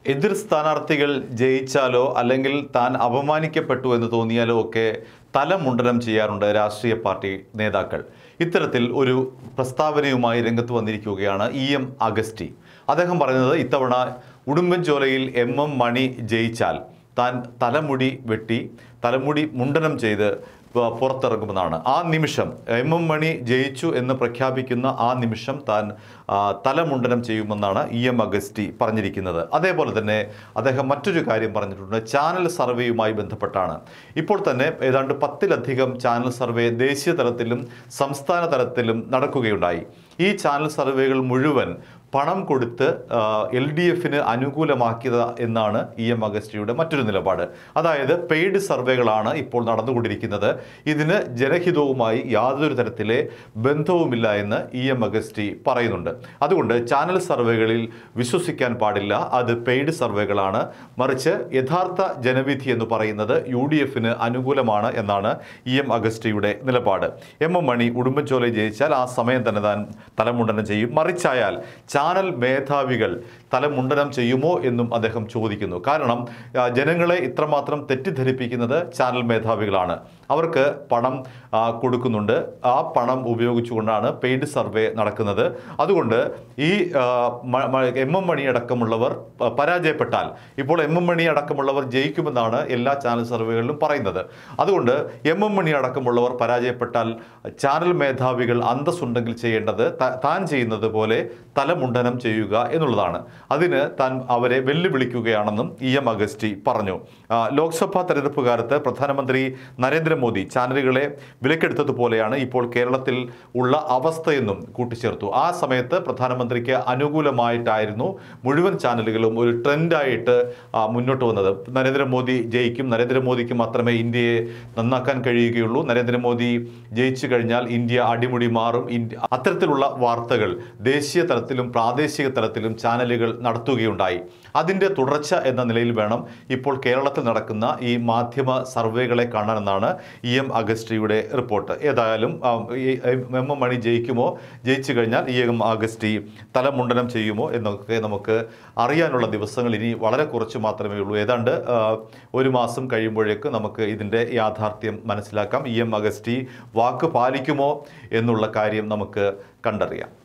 എതിർ സ്ഥാനാർത്ഥികൾ ജയിച്ചാലോ അല്ലെങ്കിൽ താൻ അപമാനിക്കപ്പെട്ടു എന്ന് തോന്നിയാലോ ഒക്കെ തലമുണ്ടനം ചെയ്യാറുണ്ട് രാഷ്ട്രീയ പാർട്ടി നേതാക്കൾ ഇത്തരത്തിൽ ഒരു പ്രസ്താവനയുമായി രംഗത്ത് വന്നിരിക്കുകയാണ് ഇ എം അഗസ്റ്റി അദ്ദേഹം പറയുന്നത് ഇത്തവണ ഉടുമ്പൻചോലയിൽ എം എം മണി ജയിച്ചാൽ താൻ തലമുടി വെട്ടി തലമുടി മുണ്ടനം ചെയ്ത് പ- പുറത്തിറങ്ങുമെന്നാണ് ആ നിമിഷം എം എം മണി ജയിച്ചു എന്ന് പ്രഖ്യാപിക്കുന്ന ആ നിമിഷം താൻ ആ, തലമുണ്ടനം ചെയ്യുമെന്നാണ് ഇ എം അഗസ്റ്റി പറഞ്ഞിരിക്കുന്നത് അതേപോലെ തന്നെ അദ്ദേഹം മറ്റൊരു കാര്യം പറഞ്ഞിട്ടുണ്ട് ചാനൽ സർവേയുമായി ബന്ധപ്പെട്ടാണ് ഇപ്പോൾ തന്നെ ഏതാണ്ട് പത്തിലധികം ചാനൽ സർവേ ദേശീയ തലത്തിലും സംസ്ഥാന തലത്തിലും നടക്കുകയുണ്ടായി ഈ ചാനൽ സർവേകൾ മുഴുവൻ പണം കൊടുത്ത് എൽ ഡി എഫിന് അനുകൂലമാക്കിയത് എന്നാണ് ഇ എം അഗസ്റ്റിയുടെ മറ്റൊരു നിലപാട് അതായത് പെയ്ഡ് സർവേകളാണ് ഇപ്പോൾ നടന്നുകൊണ്ടിരിക്കുന്നത് ഇതിന് ജനഹിതവുമായി യാതൊരു തരത്തിലെ ബന്ധവുമില്ല എന്ന് ഇ എം അഗസ്റ്റി പറയുന്നുണ്ട് അതുകൊണ്ട് ചാനൽ സർവേകളിൽ വിശ്വസിക്കാൻ പാടില്ല അത് പെയ്ഡ് സർവേകളാണ് മറിച്ച് യഥാർത്ഥ ജനവിധി എന്ന് പറയുന്നത് യു ഡി എഫിന് അനുകൂലമാണ് എന്നാണ് ഇ എം അഗസ്റ്റിയുടെ നിലപാട് എം എം മണി ഉടുമ്പൻചോല ജയിച്ചാൽ ആ സമയം തന്നെ താൻ തലമുണ്ടനം ചെയ്യും മറിച്ചായാൽ ചാനൽ മേധാവികൾ തലമുണ്ടനം ചെയ്യുമോ എന്നും അദ്ദേഹം ചോദിക്കുന്നു കാരണം ആ, ജനങ്ങളെ ഇത്രമാത്രം തെറ്റിദ്ധരിപ്പിക്കുന്നത് ചാനൽ മേധാവികളാണ് അവർക്ക് പണം ആ, കൊടുക്കുന്നുണ്ട് ആ പണം ഉപയോഗിച്ചുകൊണ്ടാണ് പെയ്ഡ് സർവേ നടക്കുന്നത് അതുകൊണ്ട് ഈ ആ, മ- മ- എം എം മണി അടക്കമുള്ളവർ പ- പരാജയപ്പെട്ടാൽ ഇപ്പോൾ എം എം മണി അടക്കമുള്ളവർ ജയിക്കുമെന്നാണ് എല്ലാ ചാനൽ സർവേകളിലും പറയുന്നത് അതുകൊണ്ട് എം എം മണി അടക്കമുള്ളവർ പരാജയപ്പെട്ടാൽ ചാനൽ മേധാവികൾ അന്തസ്സുണ്ടെങ്കിൽ ചെയ്യേണ്ടത് ത- താൻ ചെയ്യുന്നത് പോലെ തലമുണ്ടനം ചെയ്യുക എന്നുള്ളതാണ് അതിന് താൻ അവരെ വെല്ലുവിളിക്കുകയാണെന്നും ഇ എം അഗസ്റ്റി പറഞ്ഞു ആ, ലോക്സഭാ തെരഞ്ഞെടുപ്പ് കാലത്ത് പ്രധാനമന്ത്രി നരേന്ദ്രമോദി ചാനലുകളെ വിലക്കെടുത്തതുപോലെയാണ് ഇപ്പോൾ കേരളത്തിൽ ഉള്ള അവസ്ഥയെന്നും കൂട്ടിച്ചേർത്തു ആ സമയത്ത് പ്രധാനമന്ത്രിക്ക് അനുകൂലമായിട്ടായിരുന്നു മുഴുവൻ ചാനലുകളും ഒരു ട്രെൻഡായിട്ട് ആ, മുന്നോട്ട് വന്നത് നരേന്ദ്രമോദി ജയിക്കും നരേന്ദ്രമോദിക്ക് മാത്രമേ ഇന്ത്യയെ നന്നാക്കാൻ കഴിയുകയുള്ളൂ നരേന്ദ്രമോദി ജയിച്ചു കഴിഞ്ഞാൽ ഇന്ത്യ അടിമുടി മാറും ഇന്ത്യ അത്തരത്തിലുള്ള വാർത്തകൾ ദേശീയ തലത്തിലും പ്രാദേശിക തലത്തിലും ചാനലുകൾ നടത്തുകയുണ്ടായി അതിൻ്റെ തുടർച്ച എന്ന നിലയിൽ വേണം ഇപ്പോൾ കേരളത്തിൽ നടക്കുന്ന ഈ മാധ്യമ സർവേകളെ കാണാനെന്നാണ് ഇ എം അഗസ്റ്റിയുടെ റിപ്പോർട്ട് ഏതായാലും ആ, ഈ എം എം മണി ജയിക്കുമോ ജയിച്ചു കഴിഞ്ഞാൽ ഇ എം അഗസ്റ്റി തലമുണ്ടനം ചെയ്യുമോ എന്നൊക്കെ നമുക്ക് അറിയാനുള്ള ദിവസങ്ങൾ ഇനി വളരെ കുറച്ച് മാത്രമേ ഉള്ളൂ ഏതാണ്ട് ആ, ഒരു മാസം കഴിയുമ്പോഴേക്ക് നമുക്ക് ഇതിൻ്റെ യാഥാർത്ഥ്യം മനസ്സിലാക്കാം ഇ എം അഗസ്റ്റി വാക്ക് പാലിക്കുമോ എന്നുള്ള കാര്യം നമുക്ക് കണ്ടറിയാം